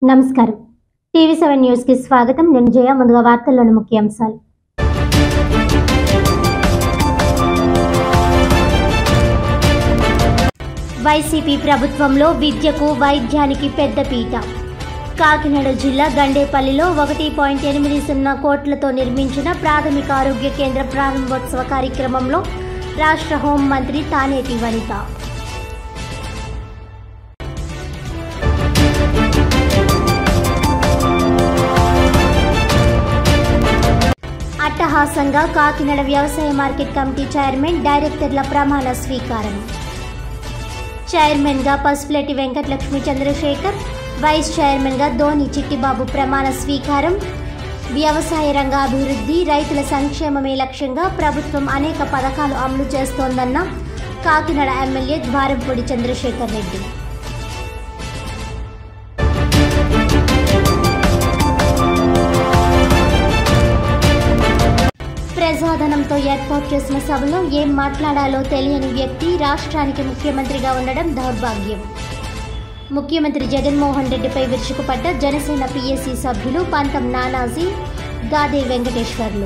నమస్కారం TV seven news కి స్వాగతం నేను జయ ముందుగా వార్తల్లోని ముఖ్యాంశాలు వైసీపీ ప్రభుత్వంలో విద్యకు వైద్యానికి పెద్దపీట కాకినాడ జిల్లా గండేపల్లిలో ఒకటి పాయింట్ ఎనిమిది సున్నా కోట్లతో నిర్మించిన ప్రాథమిక ఆరోగ్య కేంద్ర ప్రారంభోత్సవ కార్యక్రమంలో రాష్ట్ర హోంమంత్రి తానేటి వనిత అట్టహాసంగా కాకినాడ వ్యవసాయ మార్కెట్ కమిటీ చైర్మన్ డైరెక్టర్ల ప్రమాణ స్వీకారం చైర్మన్గా పసుపులెట్టి వెంకటలక్ష్మి చంద్రశేఖర్ వైస్ చైర్మన్గా ధోని చిట్టిబాబు ప్రమాణ స్వీకారం వ్యవసాయ రంగ అభివృద్ధి రైతుల సంక్షేమమే లక్ష్యంగా ప్రభుత్వం అనేక పథకాలు అమలు చేస్తోందన్న కాకినాడ ఎమ్మెల్యే ద్వారంపూడి చంద్రశేఖర్ రెడ్డి ప్రజాధనంతో ఏర్పాటు చేసిన సభలో ఏం మాట్లాడాలో తెలియని వ్యక్తి రాష్ట్రానికి ముఖ్యమంత్రిగా ఉండడం దౌర్భాగ్యం ముఖ్యమంత్రి జగన్మోహన్ రెడ్డిపై విరుచుకుపడ్డ జనసేన పిఎస్సి సభ్యులు పంతం నానాజీ గాదే వెంకటేశ్వర్లు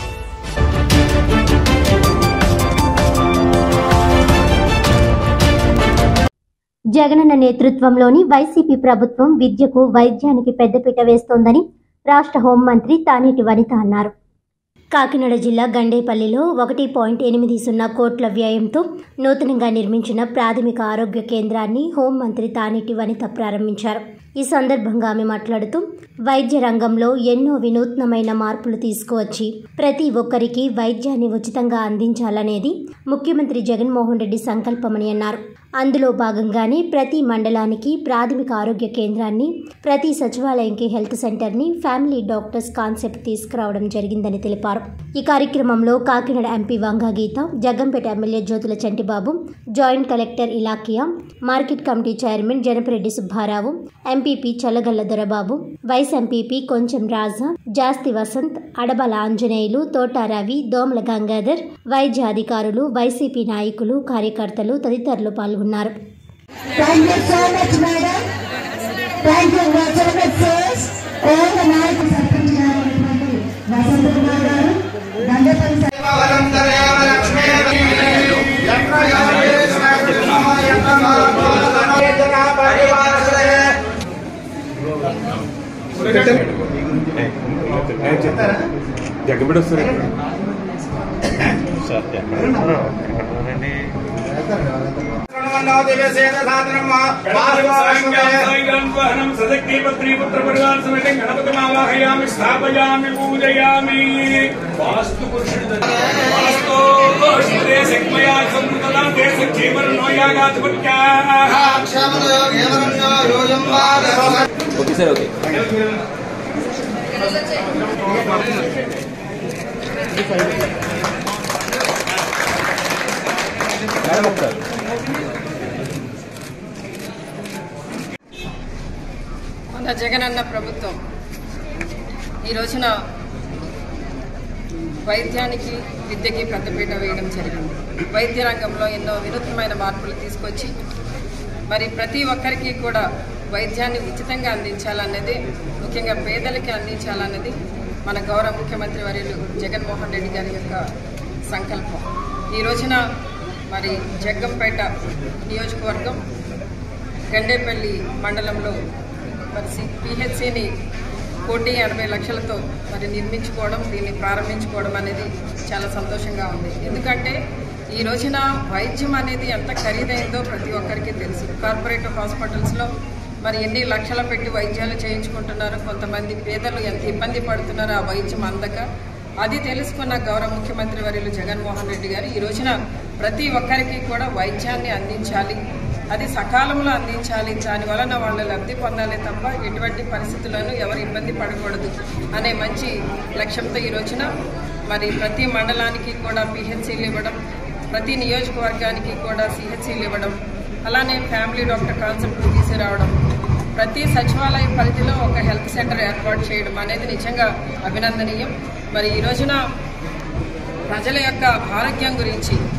జగనన్న నేతృత్వంలోని వైసీపీ ప్రభుత్వం విద్యకు వైద్యానికి పెద్దపీట వేస్తోందని రాష్ట్ర హోంమంత్రి తానేటి వనిత అన్నారు కాకినాడ జిల్లా గండేపల్లిలో ఒకటి పాయింట్ ఎనిమిది సున్నా కోట్ల వ్యయంతో నూతనంగా నిర్మించిన ప్రాథమిక ఆరోగ్య కేంద్రాన్ని హోంమంత్రి తానేటి వనిత ప్రారంభించారు ఈ సందర్భంగా ఆమె మాట్లాడుతూ వైద్య రంగంలో ఎన్నో వినూత్నమైన మార్పులు తీసుకువచ్చి ప్రతి ఒక్కరికి వైద్యాన్ని ఉచితంగా అందించాలనేది ముఖ్యమంత్రి జగన్మోహన్ రెడ్డి సంకల్పమని అన్నారు అందులో భాగంగానే ప్రతి మండలానికి ప్రాథమిక ఆరోగ్య కేంద్రాన్ని ప్రతి సచివాలయంకి హెల్త్ సెంటర్ని ఫ్యామిలీ డాక్టర్స్ కాన్సెప్ట్ తీసుకురావడం జరిగిందని తెలిపారు ఈ కార్యక్రమంలో Kakinada MP Vanga Geetha Jaggampeta MLA Jyothula Chantibabu joint collector Ilakiya market committee chairman Janapareddy Subbarao MPP Challagalla Dorababu vice MPP కొంచెం రాజా జాస్తి వసంత్ అడబల ఆంజనేయులు తోట రవి దోమల గంగాధర్ వైద్య అధికారులు వైసీపీ నాయకులు కార్యకర్తలు తదితరులు పాల్గొన్నారు Thank you so much, madam. Thank you so much, sirs. All the నాయకులు సర్పంచ్ గారు అయినటువంటి వసంత కుమార్ గారు దండపల్లి సర్- జగ్గబడి వస్తారు సాయిగాన్వాహనం సదక్తి పత్రి పుత్ర పరివార సమేతం గణపతిమావాహయామి స్థాపయామి పూజయామి వాస్తు పురుషుడు వాస్తు శివే శక్మయా సంతదా దేశ జీవన నోయాగాత్ ఓకే సార్ ఓకే మేడం ఒకసారి మన జగనన్న ప్రభుత్వం ఈ రోజున వైద్యానికి విద్యకి పెద్దపీట వేయడం జరిగింది వైద్య రంగంలో ఎన్నో వినూత్నమైన మార్పులు తీసుకొచ్చి మరి ప్రతి ఒక్కరికి కూడా వైద్యాన్ని ఉచితంగా అందించాలన్నది ముఖ్యంగా పేదలకి అందించాలన్నది మన గౌరవ ముఖ్యమంత్రి వర్యులు జగన్మోహన్ రెడ్డి గారి యొక్క సంకల్పం ఈ రోజున మరి జగ్గంపేట నియోజకవర్గం గండేపల్లి మండలంలో మరి సి- పిహెచ్సిని కోటి ఎనభై లక్షలతో మరి నిర్మించుకోవడం దీన్ని ప్రారంభించుకోవడం అనేది చాలా సంతోషంగా ఉంది ఎందుకంటే ఈ రోజున వైద్యం అనేది ఎంత ఖరీదైందో ప్రతి ఒక్కరికి తెలుసు కార్పొరేట్ హాస్పిటల్స్లో మరి ఎన్ని లక్షలు పెట్టి వైద్యాలు చేయించుకుంటున్నారు కొంతమంది పేదలు ఎంత ఇబ్బంది పడుతున్నారో ఆ వైద్యం అందక అది తెలుసుకున్న గౌరవ ముఖ్యమంత్రి వర్యులు జగన్మోహన్ రెడ్డి గారు ఈ రోజున ప్రతి ఒక్కరికి కూడా వైద్యాన్ని అందించాలి అది సకాలంలో అందించాలి దాని వలన వాళ్ళు లబ్ధి పొందాలి తప్ప ఎటువంటి పరిస్థితులను ఎవరు ఇబ్బంది పడకూడదు అనే మంచి లక్ష్యంతో ఈ రోజున మరి ప్రతి మండలానికి కూడా పిహెచ్సీలు ఇవ్వడం ప్రతి నియోజకవర్గానికి కూడా సిహెచ్సీలు ఇవ్వడం అలానే ఫ్యామిలీ డాక్టర్ కాన్సెప్ట్ తీసుకురావడం ప్రతి సచివాలయ పరిధిలో ఒక హెల్త్ సెంటర్ ఏర్పాటు చేయడం అనేది నిజంగా అభినందనీయం మరి ఈ రోజున ప్రజల యొక్క ఆరోగ్యం గురించి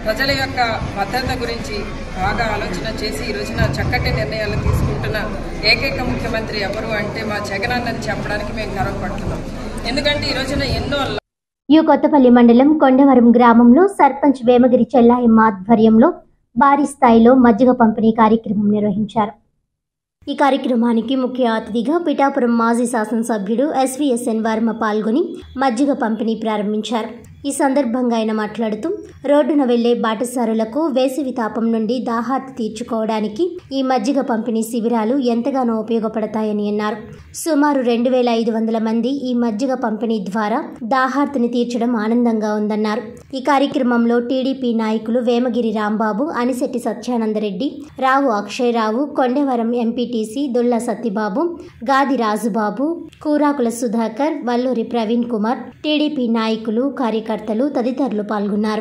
ప్రజల యొక్క భద్రత గురించి బాగా ఆలోచన చేసి ఈ రోజున చక్కటి నిర్ణయాలు తీసుకుంటున్న ఏకైక ముఖ్యమంత్రి ఎవరు అంటే మా జగనన్నని చెప్పడానికి మేము గర్వపడుతున్నాం ఎందుకంటే ఈ రోజున ఎన్నో యు కొత్తపల్లి మండలం కొండవరం గ్రామంలో సర్పంచ్ వేమగిరి చెల్లాయమ్మ ఆధ్వర్యంలో భారీ స్థాయిలో మజ్జిగ పంపిణీ కార్యక్రమం నిర్వహించారు ఈ కార్యక్రమానికి ముఖ్య అతిథిగా పిఠాపురం మాజీ శాసనసభ్యుడు ఎస్వీఎస్ఎన్ వర్మ పాల్గొని మజ్జిగ పంపిణీ ప్రారంభించారు ఈ సందర్భంగా ఆయన మాట్లాడుతూ రోడ్డున వెళ్లే బాటసారులకు వేసవి తాపం నుండి దాహార్తి తీర్చుకోవడానికి ఈ మజ్జిగ పంపిణీ శిబిరాలు ఎంతగానో ఉపయోగపడతాయని అన్నారు సుమారు రెండు వేల ఐదు వందల మంది ఈ మజ్జిగ పంపిణీ ద్వారా దాహార్తిని తీర్చడం ఆనందంగా ఉందన్నారు ఈ కార్యక్రమంలో టీడీపీ నాయకులు వేమగిరి రాంబాబు అనిశెట్టి సత్యానందరెడ్డి రావు అక్షయరావు కొండవరం ఎంపీటీసీ దుల్లా సత్యబాబు గాది రాజుబాబు కూరాకుల సుధాకర్ వల్లూరి ప్రవీణ్ కుమార్ టీడీపీ నాయకులు కార్యకర్తలు తదితరులు పాల్గొన్నారు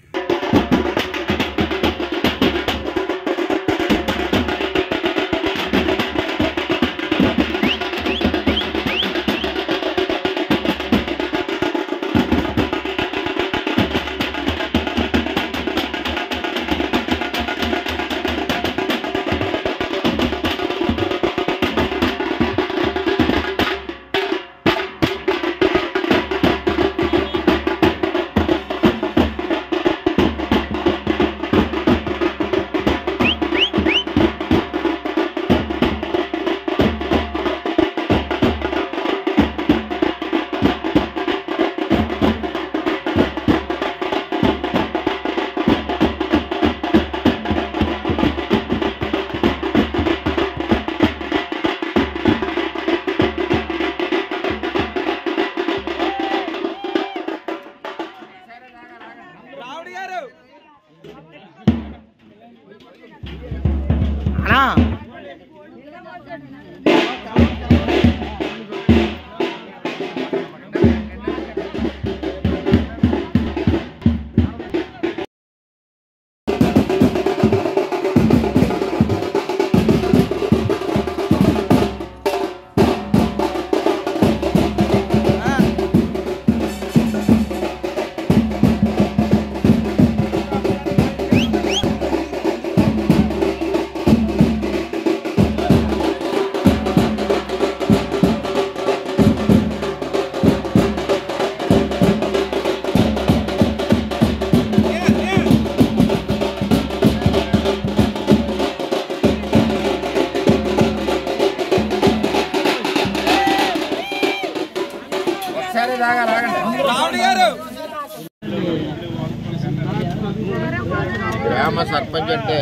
గ్రామ సర్పంచ్ అంటే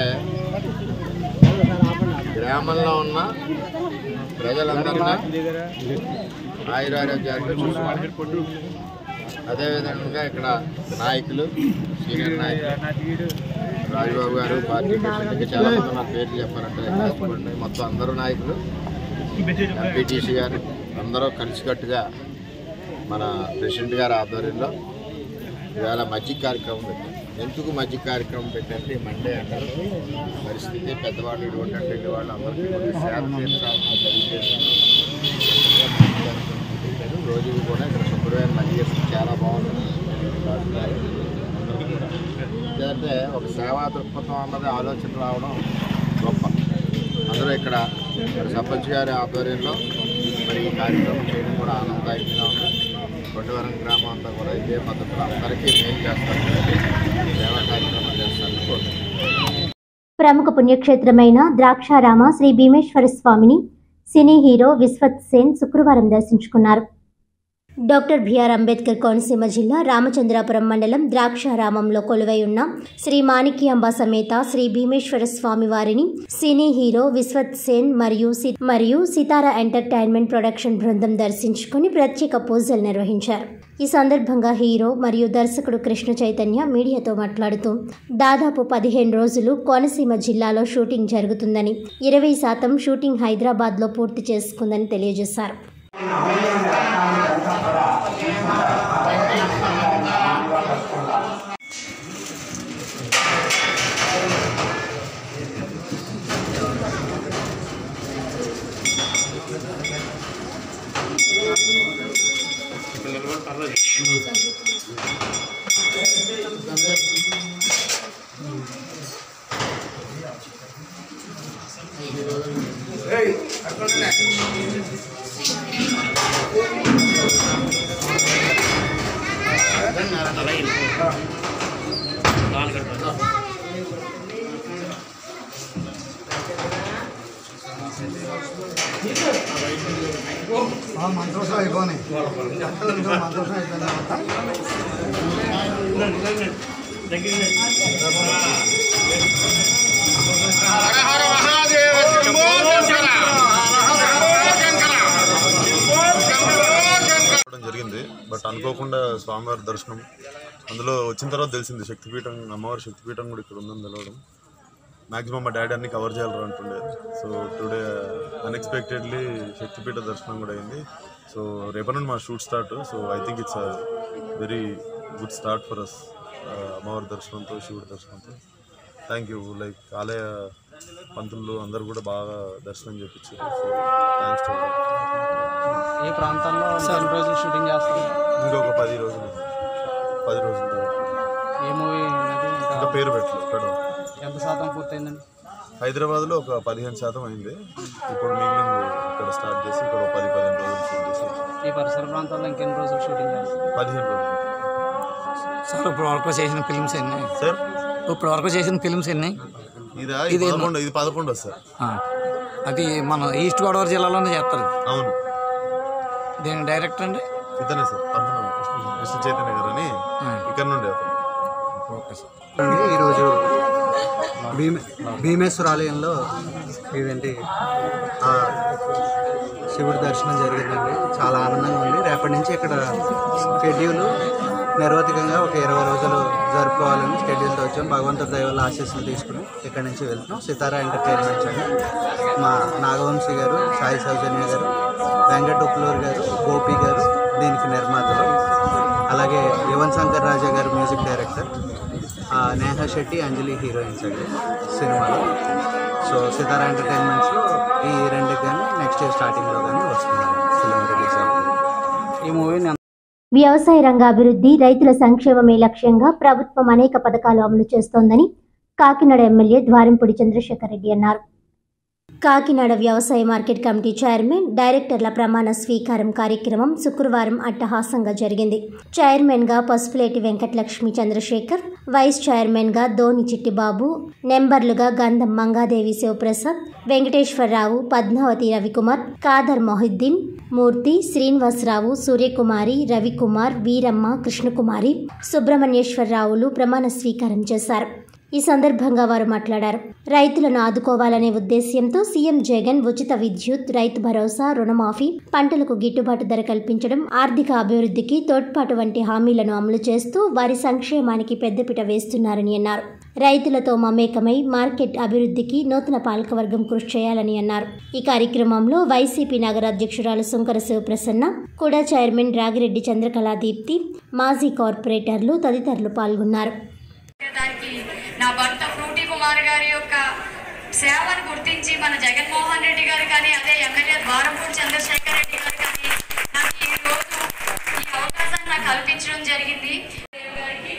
గ్రామంలో ఉన్న ప్రజలందరినీ ఆయురారోగ్యాలు చూసుకోవాలి అదేవిధంగా ఇక్కడ నాయకులు సీనియర్ నాయకులు రాజబాబు గారు పార్టీ ప్రెసిడెంట్కి చాలా మంది నా పేర్లు చెప్పారంటే కష్టపడి మొత్తం అందరూ నాయకులు ఎంపీటీసీ గారు అందరూ కలిసికట్టుగా మన ప్రెసిడెంట్ గారి ఆధ్వర్యంలో ఇవాళ మజ్జిగ కార్యక్రమం పెట్టాం ఎందుకు మజ్జిగ కార్యక్రమం పెట్టంటే మండే అంటారు పరిస్థితి పెద్దవాళ్ళు ఇటువంటి అంటే వాళ్ళు అందరికీ కొద్దిగా సేవ తీర్చాలని తెలియజేస్తున్నాం రోజు కూడా ఇక్కడ శుభ్రమైన మజ్జిగ చాలా బాగుంటుంది రాజుగారు అందరూ కూడా. ఎందుకంటే ఒక సేవా దృక్పథం అన్నది ఆలోచన రావడం గొప్ప అందరూ ఇక్కడ మరి సర్పంచ్ గారి ఆధ్వర్యంలో మరి ఈ కార్యక్రమం చేయడం కూడా ఆనందదాయకంగా ఉంది కొండవరం గ్రామం అంతా కూడా ఇదే పద్ధతిలో అందరికీ మేలు చేస్తారు సేవా కార్యక్రమాలు చేస్తారని కోరుతున్నాను ప్రముఖ పుణ్యక్షేత్రమైన ద్రాక్షారామ శ్రీ భీమేశ్వర స్వామిని సినీ హీరో విశ్వత్ సేన్ శుక్రవారం దర్శించుకున్నారు డాక్టర్ బిఆర్ అంబేద్కర్ కోనసీమ జిల్లా రామచంద్రాపురం మండలం ద్రాక్షారామంలో కొలువై ఉన్న శ్రీ మాణిక్యాంబ సమేత శ్రీ భీమేశ్వర స్వామి వారిని సినీ హీరో విశ్వత్ సేన్ మరియు సి- మరియు సితారా ఎంటర్టైన్మెంట్ ప్రొడక్షన్ బృందం దర్శించుకుని ప్రత్యేక పూజలు నిర్వహించారు ఈ సందర్భంగా హీరో మరియు దర్శకుడు కృష్ణ చైతన్య మీడియాతో మాట్లాడుతూ దాదాపు పదిహేను రోజులు కోనసీమ జిల్లాలో షూటింగ్ జరుగుతుందని ఇరవై శాతం షూటింగ్ హైదరాబాద్లో పూర్తి చేసుకుందని తెలియజేశారు మంత్రోత్సవం అయిపోయినాయి మంత్రోత్సవం అయిపోయింది రావడం జరిగింది బట్ అనుకోకుండా స్వామివారి దర్శనం అందులో వచ్చిన తర్వాత తెలిసింది శక్తిపీఠం అమ్మవారి శక్తిపీఠం కూడా ఇక్కడ ఉందని తెలవడం మాక్సిమం మా డాడీ అన్ని కవర్ చేయాలి అంటుండే సో టుడే అన్ఎక్స్పెక్టెడ్లీ శక్తిపీఠ దర్శనం కూడా అయింది సో రేపటి నుండి మా shoot start so I think it's a very good start for us అమ్మవారి దర్శనంతో శివుడి దర్శనంతో థ్యాంక్ యూ లైక్ ఆలయ పంతులు అందరూ కూడా బాగా దర్శనం చేయించారు సో థ్యాంక్స్ టు ఏ ప్రాంతాల్లో ఎన్ని రోజులు షూటింగ్ చేస్తారు ఇంకొక పది రోజులు పది రోజులు తర్వాత. ఏ మూవీ అనేది ఇంకా ఇంకా పేరు పెట్టలేదు ఇక్కడ ఎంత శాతం పూర్తయిందండి హైదరాబాద్లో ఒక పదిహేను శాతం అయింది ఇప్పుడు మిగిలింది ఇక్కడ స్టార్ట్ చేసి ఇక్కడ ఒక పది పదిహేను రోజులు షూట్ చేసి ఈ పరిసర ప్రాంతాల్లో ఇంకెన్ని రోజులు షూటింగ్ చేస్తారు పదిహేను రోజులు సార్ ఇప్పుడు వరకు చేసిన ఫిల్మ్స్ ఎన్ని సార్ ఇప్పుడు వరకు చేసిన ఫిల్మ్స్ ఎన్ని ఇదా ఇది పదకొండు ఇది పదకొండు సార్ ఆ. అది మన ఈస్ట్ గోదావరి జిల్లాలోనే చేస్తారు అవును దీని డైరెక్టర్ అండి ఇతనే సార్ అతను కృష్ణ- కృష్ణ చైతన్య గారు అని ఇక్కడ నుండి అతను ఓకే సార్ అండి ఈరోజు భీమ భీమేశ్వర ఆలయంలో ఇదేంటి ఆ, శివుడి దర్శనం జరిగిందండి చాలా ఆనందంగా ఉంది రేపటి నుంచి ఇక్కడ షెడ్యూల్ నిర్వతికంగా ఒక ఇరవై రోజులు జరుపుకోవాలని షెడ్యూల్తో వచ్చాం భగవంతుడి దైవాల ఆశీస్సులు తీసుకుని ఇక్కడ నుంచి వెళ్తున్నాం సితారా ఎంటర్టైన్మెంట్స్ అండి మా నాగవంశీ గారు సాయి సౌజన్య గారు వెంకట ఉప్లూరు గారు గోపి గారు దీనికి నిర్మాతలు అలాగే యువన్ శంకర్ రాజా గారు మ్యూజిక్ డైరెక్టర్ ఆ, నేహా శెట్టి అంజలి హీరోయిన్స్ అండి సినిమాలో సో సితారా ఎంటర్టైన్మెంట్స్లో ఈ రెండు కానీ నెక్స్ట్ ఇయర్ స్టార్టింగ్లో కానీ వస్తుంది ఫిలిం రిలీజ్ అవుతుంది ఈ మూవీని వ్యవసాయ రంగ అభివృద్ధి రైతుల సంక్షేమమే లక్ష్యంగా ప్రభుత్వం అనేక పథకాలు అమలు చేస్తోందని కాకినాడ ఎమ్మెల్యే ద్వారంపూడి చంద్రశేఖర్ రెడ్డి అన్నారు కాకినాడ వ్యవసాయ మార్కెట్ కమిటీ చైర్మన్ డైరెక్టర్ల ప్రమాణ స్వీకారం కార్యక్రమం శుక్రవారం అట్టహాసంగా జరిగింది చైర్మన్గా పసుపులేటి వెంకటలక్ష్మి చంద్రశేఖర్ వైస్ చైర్మన్గా ధోని చిట్టిబాబు నెంబర్లుగా గంధం మంగాదేవి శివప్రసాద్ వెంకటేశ్వరరావు పద్మావతి రవికుమార్ కాదర్ మొహిద్దీన్ మూర్తి శ్రీనివాసరావు సూర్యకుమారి రవికుమార్ వీరమ్మ కృష్ణకుమారి సుబ్రహ్మణ్యేశ్వరరావులు ప్రమాణ స్వీకారం చేశారు ఈ సందర్భంగా వారు మాట్లాడారు రైతులను ఆదుకోవాలనే ఉద్దేశ్యంతో సీఎం జగన్ ఉచిత విద్యుత్ రైతు భరోసా రుణమాఫీ పంటలకు గిట్టుబాటు ధర కల్పించడం ఆర్థిక అభివృద్ధికి తోడ్పాటు వంటి హామీలను అమలు చేస్తూ వారి సంక్షేమానికి పెద్దపీట వేస్తున్నారని అన్నారు రైతులతో మమేకమై మార్కెట్ అభివృద్ధికి నూతన పాలకవర్గం కృషి చేయాలని అన్నారు ఈ కార్యక్రమంలో వైసీపీ నగర అధ్యక్షురాలు సుంకర శివప్రసన్న కూడా చైర్మన్ రాగిరెడ్డి చంద్రకళా దీప్తి మాజీ కార్పొరేటర్లు తదితరులు పాల్గొన్నారు దానికి నా భర్త ఫ్రూటీ కుమార్ గారి యొక్క సేవను గుర్తించి మన జగన్మోహన్ రెడ్డి గారు కానీ అదే ఎమ్మెల్యే ద్వారంపూడి చంద్రశేఖర్ రెడ్డి గారు కానీ నాకు ఈ రోజు ఈ అవకాశాన్ని నాకు కల్పించడం జరిగింది దేవి గారికి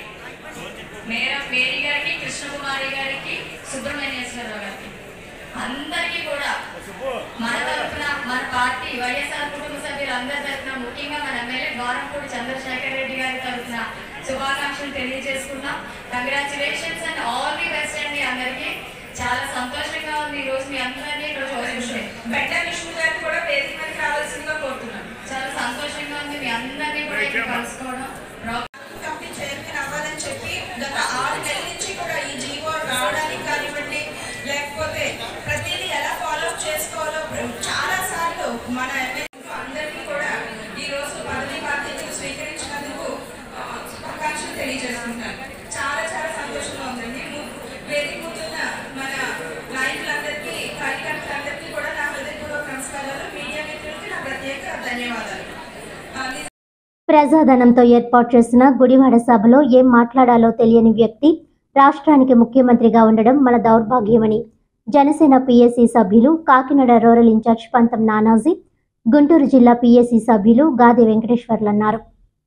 మేరా మేరీ గారికి కృష్ణకుమారి గారికి సుబ్రహ్మణ్యేశ్వరరావు గారికి అందరికీ కూడా మన తరఫున మన పార్టీ వైఎస్ఆర్ కుటుంబ సభ్యులు అందరి తరఫున ముఖ్యంగా మన ఎమ్మెల్యే ద్వారంపూడి చంద్రశేఖర్ రెడ్డి గారి తరఫున శుభాకాంక్షలు తెలియజేసుకున్నాం congratulations and all the best అండి అందరికీ చాలా సంతోషంగా ఉంది ఈ రోజు మీ అందరినీ ఇక్కడ చూసి బెట్ట విష్ణు గారు కూడా వేదిక మీద రావాల్సిందిగా కోరుతున్నాను చాలా సంతోషంగా ఉంది మీ అందరినీ కూడా ఇక్కడ కలుసుకోవడం రా- కమిటీ చైర్మన్ అవ్వాలని చెప్పి గత ఆరు నెలల నుంచి కూడా ఈ జీవో రావడానికి కానివ్వండి లేకపోతే ప్రతిదీ ఎలా ఫాలో అప్ చేసుకోవాలో చాలా సార్లు మన ఎమ్మెల్యే అందరికీ కూడా ఈ రోజు పదవి బాధ్యతలు స్వీకరించినందుకు ఆ, శుభాకాంక్షలు తెలియజేసుకుంటాను చాలా చాలా సంతోషంగా ఉందండి ము- వేదిక ముందున్న మన నాయకులందరికీ కార్యకర్తలందరికీ కూడా నా హృదయపూర్వక నమస్కారాలు మీడియా మిత్రులకి నా ప్రత్యేక ధన్యవాదాలు ఆ, ప్రజాధనంతో ఏర్పాటు చేసిన గుడివాడ సభలో ఏం మాట్లాడాలో తెలియని వ్యక్తి రాష్ట్రానికి ముఖ్యమంత్రిగా ఉండడం మన దౌర్భాగ్యమని జనసేన పిఎస్సి సభ్యులు కాకినాడ రూరల్ ఇన్ఛార్జ్ పంతం నానాజీ గుంటూరు జిల్లా పిఎస్సి సభ్యులు గాది వెంకటేశ్వర్లు అన్నారు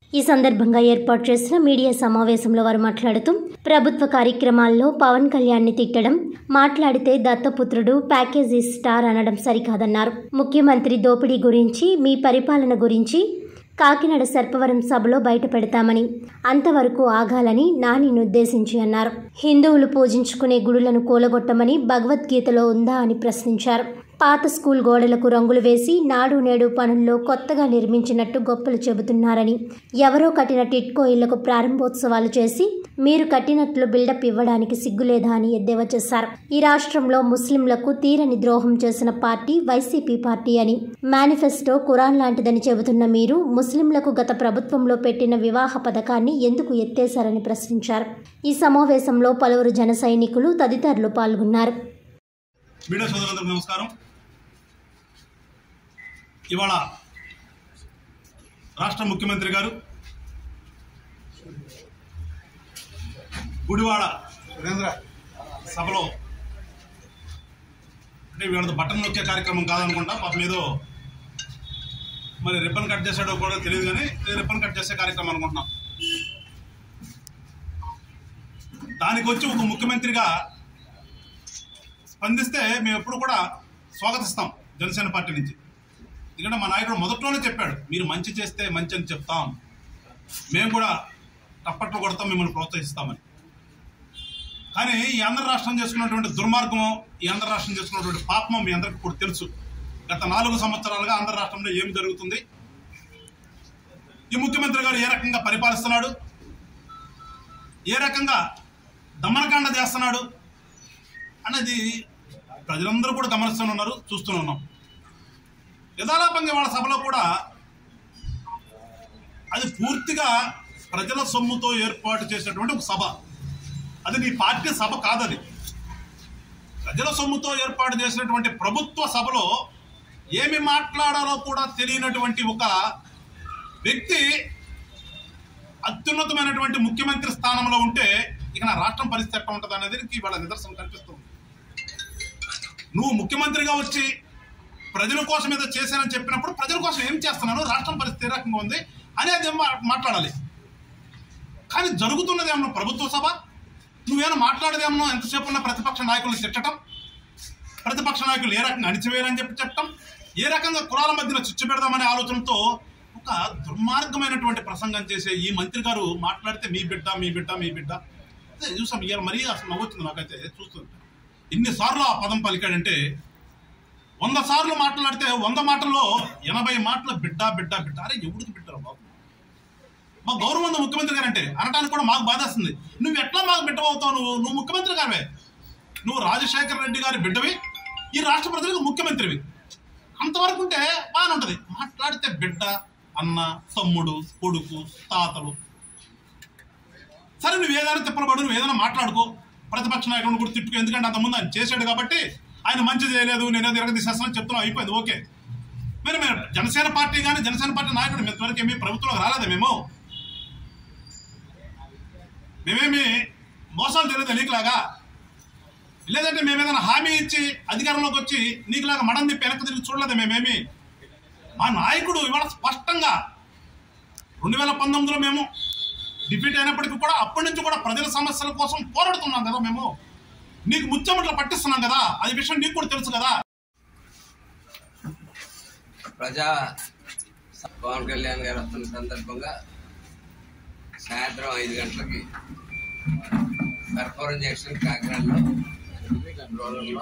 ఈ సందర్భంగా ఏర్పాటు చేసిన మీడియా సమావేశంలో వారు మాట్లాడుతూ ప్రభుత్వ కార్యక్రమాల్లో పవన్ కళ్యాణ్ని తిట్టడం మాట్లాడితే దత్తపుత్రుడు ప్యాకేజీ స్టార్ అనడం సరికాదన్నారు ముఖ్యమంత్రి దోపిడీ గురించి మీ పరిపాలన గురించి కాకినాడ సర్పవరం సభలో బయట పెడతామని అంతవరకు ఆగాలని నానిని ఉద్దేశించి అన్నారు హిందువులు పూజించుకునే గుడులను కూలగొట్టమని భగవద్గీతలో ఉందా అని ప్రశ్నించారు పాత స్కూల్ గోడలకు రంగులు వేసి నాడు నేడు పనుల్లో కొత్తగా నిర్మించినట్టు గొప్పలు చెబుతున్నారని ఎవరో కట్టిన టిట్కో ఇళ్లకు ప్రారంభోత్సవాలు చేసి మీరు కట్టినట్లు బిల్డప్ ఇవ్వడానికి సిగ్గులేదా అని ఎద్దేవా చేశారు ఈ రాష్ట్రంలో ముస్లింలకు తీరని ద్రోహం చేసిన పార్టీ వైసీపీ పార్టీ అని మేనిఫెస్టో ఖురాన్ లాంటిదని చెబుతున్న మీరు ముస్లింలకు గత ప్రభుత్వంలో పెట్టిన వివాహ పథకాన్ని ఎందుకు ఎత్తేశారని ప్రశ్నించారు ఈ సమావేశంలో పలువురు జన సైనికులు తదితరులు పాల్గొన్నారు మీడియా సోదరులందరికీ నమస్కారం ఇవాళ రాష్ట్ర ముఖ్యమంత్రి గారు గుడివాడ వీరేంద్ర సభలో అంటే వీళ్ళది బటన్ నొక్కే కార్యక్రమం కాదనుకుంటా పాపం ఏదో మరి రిబ్బన్ కట్ చేసాడో కూడా తెలియదు కానీ రిబ్బన్ కట్ చేసే కార్యక్రమం అనుకుంటున్నాం దానికి వచ్చి ఒక ముఖ్యమంత్రిగా స్పందిస్తే మేము ఎప్పుడు కూడా స్వాగతిస్తాం జనసేన పార్టీ నుంచి ఎందుకంటే మా నాయకుడు మొదట్లోనే చెప్పాడు మీరు మంచి చేస్తే మంచి అని చెప్తాం మేము కూడా టప్పట్లు కొడతాం మిమ్మల్ని ప్రోత్సహిస్తామని కానీ ఈ ఆంధ్ర రాష్ట్రం చేసుకున్నటువంటి దుర్మార్గం ఈ ఆంధ్ర రాష్ట్రం చేసుకున్నటువంటి పాపం మీ అందరికీ కూడా తెలుసు గత నాలుగు సంవత్సరాలుగా ఆంధ్ర రాష్ట్రంలో ఏమి జరుగుతుంది ఈ ముఖ్యమంత్రి గారు ఏ రకంగా పరిపాలిస్తున్నాడు ఏ రకంగా దమనకాండ చేస్తున్నాడు అనేది ప్రజలందరూ కూడా గమనిస్తూనే ఉన్నారు చూస్తూనే ఉన్నాం యథాలాపంగా వాళ్ళ సభలో కూడా అది పూర్తిగా ప్రజల సొమ్ముతో ఏర్పాటు చేసినటువంటి ఒక సభ అది నీ పార్టీ సభ కాదది ప్రజల సొమ్ముతో ఏర్పాటు చేసినటువంటి ప్రభుత్వ సభలో ఏమి మాట్లాడాలో కూడా తెలియనటువంటి ఒక వ్యక్తి అత్యున్నతమైనటువంటి ముఖ్యమంత్రి స్థానంలో ఉంటే ఇక నా రాష్ట్రం పరిస్థితి ఎట్లా ఉంటుంది అనేది ఇవాళ నిదర్శనం కనిపిస్తుంది నువ్వు ముఖ్యమంత్రిగా వచ్చి ప్రజల కోసం ఏదో చేశానని చెప్పినప్పుడు ప్రజల కోసం ఏం చేస్తున్నాను రాష్ట్రం పరిస్థితి ఏ రకంగా ఉంది అనేది మా- మాట్లాడాలి కానీ జరుగుతున్నదేమో ప్రభుత్వ సభ నువ్వేమో మాట్లాడేదేమో ఎంతసేపు ఉన్న ప్రతిపక్ష నాయకులను తిట్టడం ప్రతిపక్ష నాయకులు ఏ రకంగా అణిచివేయాలని చెప్పి చెప్పడం ఏ రకంగా కులాల మధ్యన చిచ్చు పెడదామనే ఆలోచనతో ఒక దుర్మార్గమైనటువంటి ప్రసంగం చేసే ఈ మంత్రి గారు మాట్లాడితే మీ బిడ్డ మీ బిడ్డ మీ బిడ్డ అదే చూసాం ఇవాళ మరీ అసలు నవ్వుతుంది నాకైతే చూస్తుంది ఎన్నిసార్లు ఆ పదం పలికాడంటే వంద సార్లు మాట్లాడితే వంద మాటల్లో ఎనభై మాటలు బిడ్డ బిడ్డ బిడ్డ అరే ఎవడికి బిడ్డరా బాబు మా గౌరవం ఉంది ముఖ్యమంత్రి గారు అంటే అనడానికి కూడా మాకు బాధేస్తుంది నువ్వు ఎట్లా మాకు బిడ్డవవుతావు నువ్వు నువ్వు ముఖ్యమంత్రి గారివే నువ్వు రాజశేఖర రెడ్డి గారి బిడ్డవి ఈ రాష్ట్ర ప్రజలకు ముఖ్యమంత్రివి అంతవరకు ఉంటే బాగానే ఉంటది మాట్లాడితే బిడ్డ అన్న తమ్ముడు కొడుకు తాతలు సరే నువ్వు ఏదైనా తిప్పలబడు నువ్వు ఏదైనా మాట్లాడుకో ప్రతిపక్ష నాయకుడిని కూడా తిట్టుకో ఎందుకంటే అంతకుముందు ఆయన చేశాడు కాబట్టి ఆయన మంచి చేయలేదు నేనే తిరగదీసేస్తానని చెప్తున్నాం అయిపోయింది ఓకే మరి మేము జనసేన పార్టీ కానీ జనసేన పార్టీ నాయకుడు మేము ఇంతవరకు ఏమీ ప్రభుత్వంలోకి రాలేదా మేము మేమేమి మోసాలు తెలియదు నీకులాగా లేదంటే మేము ఏదైనా హామీ ఇచ్చి అధికారంలోకి వచ్చి నీకులాగా మడం తిప్పి వెనక్కి తిరిగి చూడలేదు మేమేమి మా నాయకుడు ఇవాళ స్పష్టంగా రెండు వేల పంతొమ్మిదిలో మేము డిఫీట్ అయినప్పటికీ కూడా అప్పటి నుంచి కూడా ప్రజల సమస్యల కోసం పోరాడుతున్నాం కదా మేము నీకు ముచ్చమట్ల పట్టిస్తున్నాం కదా అది విషయం నీకు కూడా తెలుసు కదా ప్రజా పవన్ కళ్యాణ్ గారు వస్తున్న సందర్భంగా సాయంత్రం ఐదు గంటలకి సర్పవరం జంక్షన్ కాకినాడలో రోడ్లలో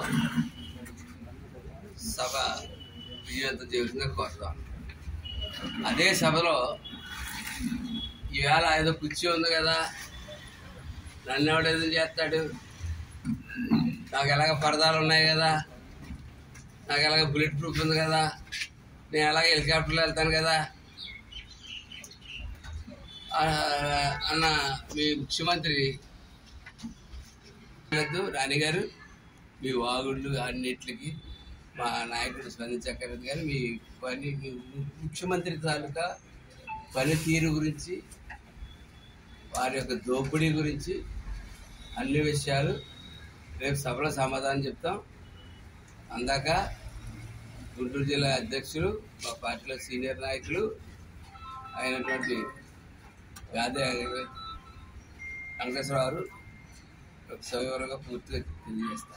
సభ విజయవంతం చేయాల్సిందిగా కోరుతాం అదే సభలో ఈవేళ ఏదో కుర్చీ ఉంది కదా నన్ను ఎవడేదో చేస్తాడు నాకు ఎలాగ పరదాలు ఉన్నాయి కదా నాకు ఎలాగ బుల్లెట్ ప్రూఫ్ ఉంది కదా నేను ఎలాగ హెలికాప్టర్లో వెళ్తాను కదా ఆ, అన్న మీ ముఖ్యమంత్రి వద్దు రాణి గారు మీ వాగుళ్ళు అన్నిటికి మా నాయకుడు స్పందించక్కర్లేదు కానీ మీ పని మీ ముఖ్యమంత్రి తాలూకా పనితీరు గురించి వారి యొక్క దోపిడీ గురించి అన్ని విషయాలు రేపు సభలో సమాధానం చెప్తాం అందాక గుంటూరు జిల్లా అధ్యక్షులు మా పార్టీలో సీనియర్ నాయకులు అయినటువంటి గాదే వెంకటేశ్వర గారు సవివరంగా పూర్తిగా తెలియజేస్తారు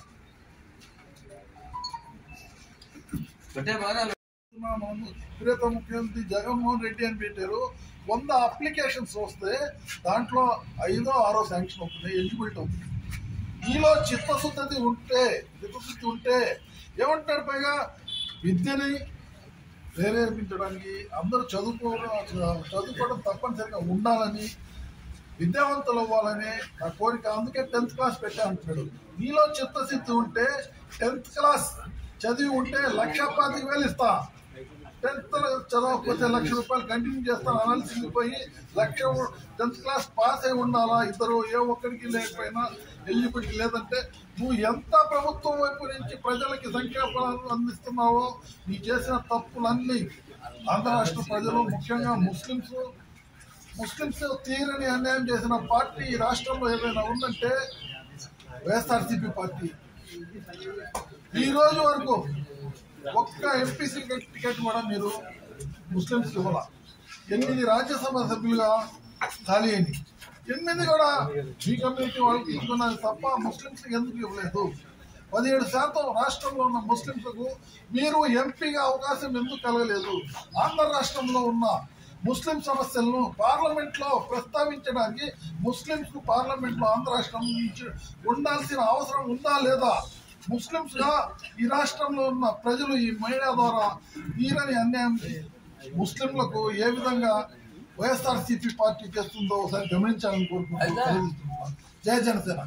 పెట్టే బాగా ప్రియత ముఖ్యమంత్రి జగన్మోహన్ రెడ్డి అని పెట్టారు వంద అప్లికేషన్స్ వస్తే దాంట్లో ఐదో ఆరో శాంక్షన్ అవుతుంది ఎలిజిబిలిటీ అవుతుంది ఈలో చిత్తశుద్ధి ఉంటే చిత్తశుద్ధి ఉంటే ఏమంటాడు పైగా విద్యని ప్రేరేపించడానికి అందరూ చదువుకోవడం చదువుకోవడం తప్పనిసరిగా ఉండాలని విద్యావంతులు అవ్వాలని నా కోరిక అందుకే టెన్త్ క్లాస్ పెట్టా అంటున్నాడు నీలో చిత్తశుద్ధి ఉంటే టెన్త్ క్లాస్ చదివి ఉంటే లక్ష పాతిక వేలు ఇస్తా టెన్త్ చదవకపోతే లక్ష రూపాయలు కంటిన్యూ చేస్తాను అనాల్సింది పోయి లక్ష టెన్త్ క్లాస్ పాస్ అయి ఉండాలా ఇద్దరు ఏ ఒక్కరికి లేకపోయినా ఎలిజిబిలిటీ లేదంటే నువ్వు ఎంత ప్రభుత్వం వైపు నుంచి ప్రజలకి సంక్షేమాలు అందిస్తున్నావో నీ చేసిన తప్పులన్నీ ఆంధ్ర రాష్ట్ర ప్రజలు ముఖ్యంగా ముస్లింస్ ముస్లింస్ తీరని అన్యాయం చేసిన పార్టీ ఈ రాష్ట్రంలో ఏదైనా ఉందంటే వైఎస్ఆర్సీపీ పార్టీ ఈ రోజు వరకు ఒక్క ఎంపీసీ టికెట్ కూడా మీరు ముస్లింస్ ఇవ్వాల ఎనిమిది రాజ్యసభ సభ్యులుగా ఖాళీ అయింది ఎనిమిది కూడా మీ కమ్యూనిటీ వాళ్ళకి ఇస్తున్నారు తప్ప ముస్లింస్ ఎందుకు ఇవ్వలేదు పదిహేడు శాతం రాష్ట్రంలో ఉన్న ముస్లింలకు మీరు ఎంపీగా అవకాశం ఎందుకు కలగలేదు ఆంధ్ర రాష్ట్రంలో ఉన్న ముస్లిం సమస్యలను పార్లమెంట్ లో ప్రస్తావించడానికి ముస్లింస్ పార్లమెంట్ లో ఆంధ్ర రాష్ట్రం నుంచి ఉండాల్సిన అవసరం ఉందా లేదా ముస్లింస్ గా ఈ రాష్ట్రంలో ఉన్న ప్రజలు ఈ మీడియా ద్వారా తీరని అన్యాయం ముస్లింలకు ఏ విధంగా వైఎస్ఆర్సీపీ పార్టీ చేస్తుందో ఒకసారి గమనించాలని కోరుకుంటున్నాను జయ జనసేన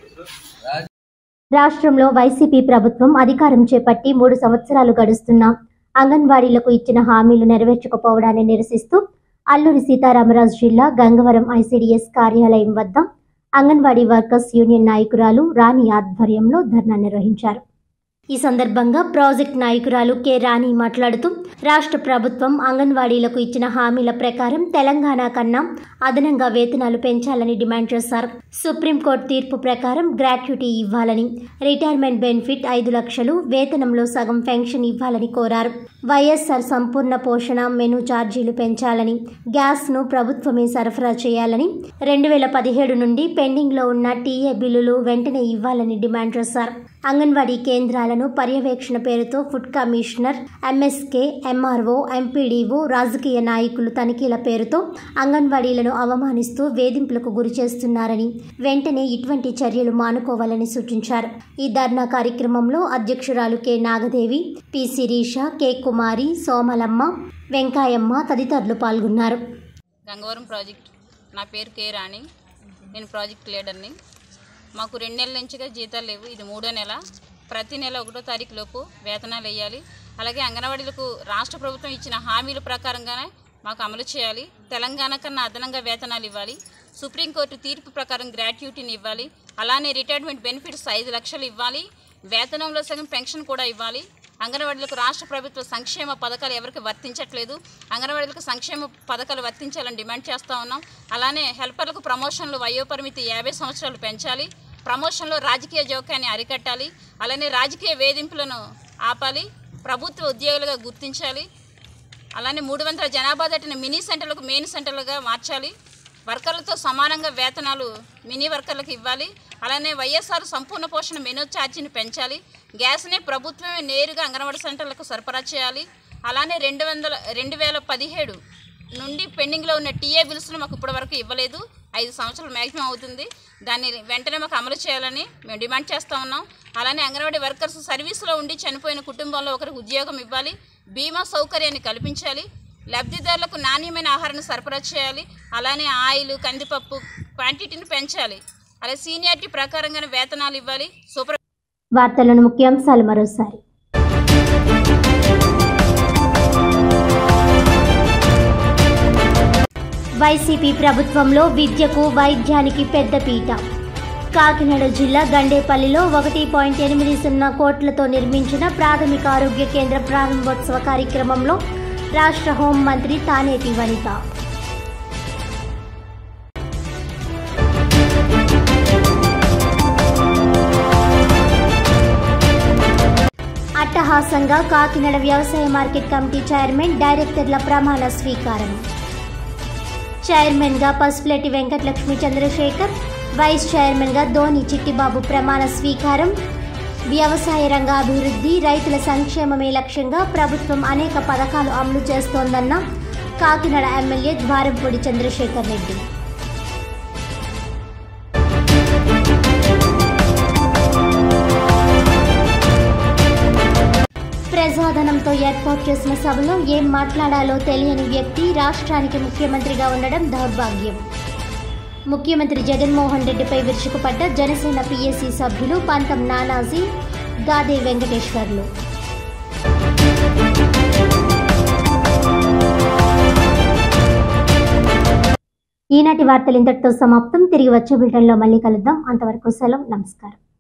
రాష్ట్రంలో వైసీపీ ప్రభుత్వం అధికారం చేపట్టి మూడు సంవత్సరాలు గడుస్తున్నా అంగన్వాడీలకు ఇచ్చిన హామీలు నెరవేర్చకపోవడాన్ని నిరసిస్తూ అల్లూరి సీతారామరాజు జిల్లా గంగవరం ఐసీడీఎస్ కార్యాలయం వద్ద అంగన్వాడీ వర్కర్స్ యూనియన్ నాయకురాలు రాణి ఆధ్వర్యంలో ధర్నా నిర్వహించారు ఈ సందర్భంగా ప్రాజెక్ట్ నాయకురాలు కె రాణి మాట్లాడుతూ రాష్ట్ర ప్రభుత్వం అంగన్వాడీలకు ఇచ్చిన హామీల ప్రకారం తెలంగాణ కన్నా అదనంగా వేతనాలు పెంచాలని డిమాండ్ చేశారు సుప్రీంకోర్టు తీర్పు ప్రకారం గ్రాట్యుటీ ఇవ్వాలని రిటైర్మెంట్ బెనిఫిట్ ఐదు లక్షలు వేతనంలో సగం పెన్షన్ ఇవ్వాలని కోరారు వైఎస్ఆర్ సంపూర్ణ పోషణ మెను ఛార్జీలు పెంచాలని గ్యాస్ను ప్రభుత్వమే సరఫరా చేయాలని రెండు వేల పదిహేడు నుండి పెండింగ్లో ఉన్న టీఏ బిల్లులు వెంటనే ఇవ్వాలని డిమాండ్ చేశారు అంగన్వాడీ కేంద్రాలను పర్యవేక్షణ పేరుతో food commissioner MSK MRO MPDO రాజకీయ నాయకులు తనిఖీల పేరుతో అంగన్వాడీలను అవమానిస్తూ వేధింపులకు గురి చేస్తున్నారని వెంటనే ఇటువంటి చర్యలు మానుకోవాలని సూచించారు ఈ ధర్నా కార్యక్రమంలో అధ్యక్షురాలు K Nagadevi P Sirisha K Kumari Somalamma Venkayamma తదితరులు పాల్గొన్నారు గంగవరం ప్రాజెక్ట్ నా పేరు కే రాణి నేను ప్రాజెక్ట్ లీడర్ని మాకు రెండు నెలల నుంచిగా జీతాలు లేవు ఇది మూడో నెల ప్రతి నెల ఒకటో తారీఖు లోపు వేతనాలు వేయాలి అలాగే అంగన్వాడీలకు రాష్ట్ర ప్రభుత్వం ఇచ్చిన హామీల ప్రకారంగానే మాకు అమలు చేయాలి తెలంగాణ కన్నా అదనంగా వేతనాలు ఇవ్వాలి సుప్రీంకోర్టు తీర్పు ప్రకారం గ్రాట్యుటీని ఇవ్వాలి అలానే రిటైర్మెంట్ బెనిఫిట్స్ ఐదు లక్షలు ఇవ్వాలి వేతనంలో సగం పెన్షన్ కూడా ఇవ్వాలి అంగన్వాడీలకు రాష్ట్ర ప్రభుత్వ సంక్షేమ పథకాలు ఎవరికి వర్తించట్లేదు అంగన్వాడీలకు సంక్షేమ పథకాలు వర్తించాలని డిమాండ్ చేస్తూ ఉన్నాం అలానే హెల్పర్లకు ప్రమోషన్లు వయోపరిమితి యాభై సంవత్సరాలు పెంచాలి ప్రమోషన్లో రాజకీయ జోక్యాన్ని అరికట్టాలి అలానే రాజకీయ వేధింపులను ఆపాలి ప్రభుత్వ ఉద్యోగులుగా గుర్తించాలి అలానే మూడు వందల జనాభా దాటిన మినీ సెంటర్లకు మెయిన్ సెంటర్లుగా మార్చాలి వర్కర్లతో సమానంగా వేతనాలు మినీ వర్కర్లకు ఇవ్వాలి అలానే వైఎస్ఆర్ సంపూర్ణ పోషణ మెనూ ఛార్జీని పెంచాలి గ్యాస్ని ప్రభుత్వమే నేరుగా అంగన్వాడీ సెంటర్లకు సరఫరా చేయాలి అలానే రెండు వందల రెండు వేల పదిహేడు నుండి పెండింగ్లో ఉన్న టీఏ బిల్స్ను మాకు ఇప్పటివరకు ఇవ్వలేదు ఐదు సంవత్సరాలు మ్యాక్సిమం అవుతుంది దాన్ని వెంటనే మాకు అమలు చేయాలని మేము డిమాండ్ చేస్తూ ఉన్నాం అలానే అంగన్వాడీ వర్కర్స్ సర్వీస్లో ఉండి చనిపోయిన కుటుంబంలో ఒకరికి ఉద్యోగం ఇవ్వాలి బీమా సౌకర్యాన్ని కల్పించాలి లబ్ధిదారులకు నాణ్యమైన ఆహారాన్ని సరఫరా చేయాలి అలానే ఆయిల్ కందిపప్పు క్వాంటిటీని పెంచాలి అలాగే సీనియారిటీ ప్రకారంగానే వేతనాలు ఇవ్వాలి సూపర్ వార్తలను ముఖ్యాంశాలు మరోసారి వైసీపీ ప్రభుత్వంలో విద్యకు వైద్యానికి పెద్దపీట కాకినాడ జిల్లా గండేపల్లిలో ఒకటి పాయింట్ ఎనిమిది సున్నా కోట్లతో నిర్మించిన ప్రాథమిక ఆరోగ్య కేంద్ర ప్రారంభోత్సవ కార్యక్రమంలో రాష్ట్ర హోంమంత్రి తానేటి వనిత అట్టహాసంగా కాకినాడ వ్యవసాయ మార్కెట్ కమిటీ చైర్మన్ డైరెక్టర్ల ప్రమాణ స్వీకారం చైర్మన్గా పసుపులెట్టి వెంకటలక్ష్మి చంద్రశేఖర్ వైస్ చైర్మన్గా ధోని చిట్టిబాబు ప్రమాణ స్వీకారం వ్యవసాయ రంగ అభివృద్ధి రైతుల సంక్షేమమే లక్ష్యంగా ప్రభుత్వం అనేక పథకాలు అమలు చేస్తోందన్న కాకినాడ ఎమ్మెల్యే ద్వారంపూడి చంద్రశేఖర్ రెడ్డి ప్రజాధనంతో ఏర్పాటు చేసిన సభలో ఏం మాట్లాడాలో తెలియని వ్యక్తి రాష్ట్రానికి ముఖ్యమంత్రిగా ఉండడం దౌర్భాగ్యం ముఖ్యమంత్రి జగన్మోహన్ రెడ్డిపై విరుచుకుపడ్డ జనసేన పిఎస్సి సభ్యులు పంతం నానాజీ గాదే వెంకటేశ్వర్లు ఈనాటి వార్తలు ఇంతటితో సమాప్తం తిరిగి వచ్చే బులెటిన్లో మళ్ళీ కలుద్దాం అంతవరకు సెలవు నమస్కారం